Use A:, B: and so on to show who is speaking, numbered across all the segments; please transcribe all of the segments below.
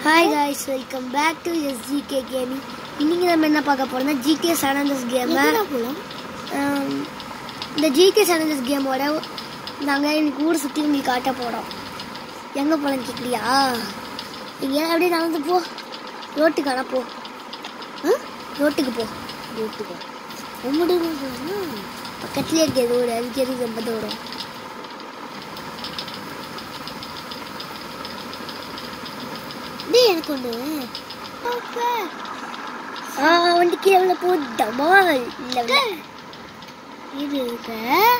A: hi guys welcome back to SGK gaming இன்னைக்கு நம்ம என்ன பார்க்க போறோம்னா ஜிகே சனந்தஸ் கேமை
B: போலாம்
A: இந்த ஜிகே சனந்தஸ் கேமோட நாங்கள் இன்னைக்கு ஊர் சுற்றி உங்களுக்கு காட்ட போகிறோம் எங்கே போகலான்னு கேட்குறியா இங்கே அப்படியே நடந்து போ ரோட்டுக்கு ஆனால் போ ஆ ரோட்டுக்கு போ
B: வீட்டுக்கு உம்முடைய போலாமா
A: பக்கத்துலேயே இருக்க ரோடு அதுக்கு எதுக்கு ரொம்ப தூரம்
B: டேய் எனக்கு ஒன்று அப்பா
A: ஆ வண்டி கீழே போ டமால் இல்லை
B: இது இருக்க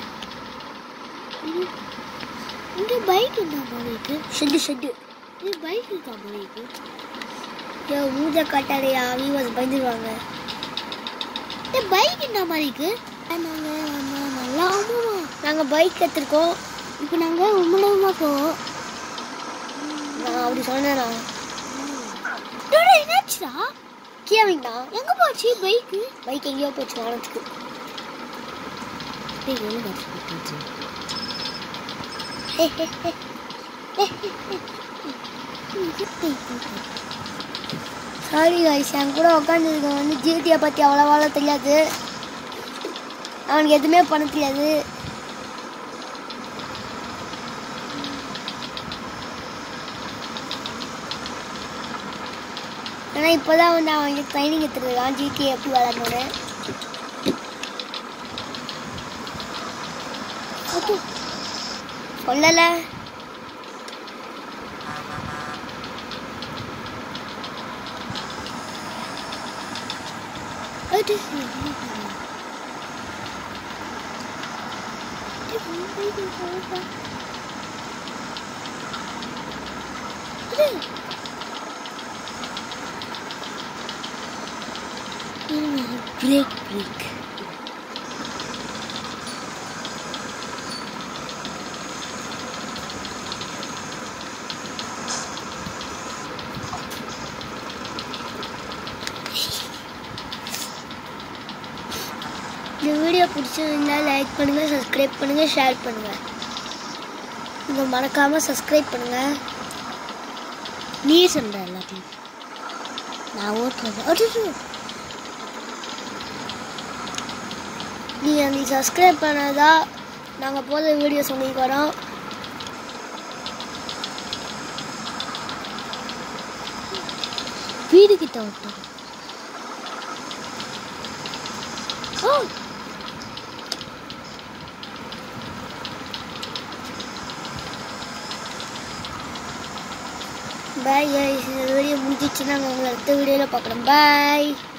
B: இது இங்கே பைக் இருந்தா மாதிரி இருக்கு
A: ஷெட்டு ஷெட்டு
B: இது பைக் இருந்தா மாதிரி இருக்கு
A: ஏ மூஞ்ச காட்டாடையா வியூவர்ஸ் பயந்துருவாங்க
B: இந்த பைக் இருந்தா மாதிரி இருக்கு நாங்கள் நம்ம நல்லா ஆமாமா
A: நாங்கள் பைக் கற்றுருக்கோம்
B: இப்போ நாங்கள் உம்மளவுமா போவோம்
A: நான் அப்படி சொன்னேனா
B: டேய் என்னாச்சுடா
A: கீழவிங்கண்ணா
B: எங்கே போச்சு பைக்கு
A: பைக் எங்கேயோ போச்சு வானத்துக்கு
B: டேய் எவ்வளோ போச்சு
A: சாரி காய்ஸ் என் கூட உட்காந்துருக்கேன் வந்து ஜிடியை பற்றி அவ்வளோவால தெரியாது அவனுக்கு எதுவுமே பண்ண தெரியாது ஆனால் இப்போ தான் வந்து அவன் ட்ரைனிங் எடுத்துருக்கான் ஜிடி எப்படி விளாடணும்னு சொல்லலை
B: அது
A: பிரேக் பிரேக் இந்த வீடியோ பிடிச்சிருந்தா லைக் பண்ணுங்கள் சப்ஸ்கிரைப் பண்ணுங்கள் ஷேர் பண்ணுங்கள் நீங்கள் மறக்காமல் சப்ஸ்கிரைப் பண்ணுங்கள்
B: நீ சொல்ற எல்லாத்தையும் நான் ஓட்டுறது அச்சோ
A: நீங்கள் அந்த சப்ஸ்கிரைப் பண்ணதா நாங்கள் போகிற வீடியோஸ் உங்களுக்கு வரோம்
B: வீடு கிட்ட ஓட்டும் ஓ
A: பாய் இந்த வீடியோ முடிஞ்சிச்சுன்னா நாங்கள் உங்களை அடுத்த வீடியோவில் பார்க்குறோம் பாய்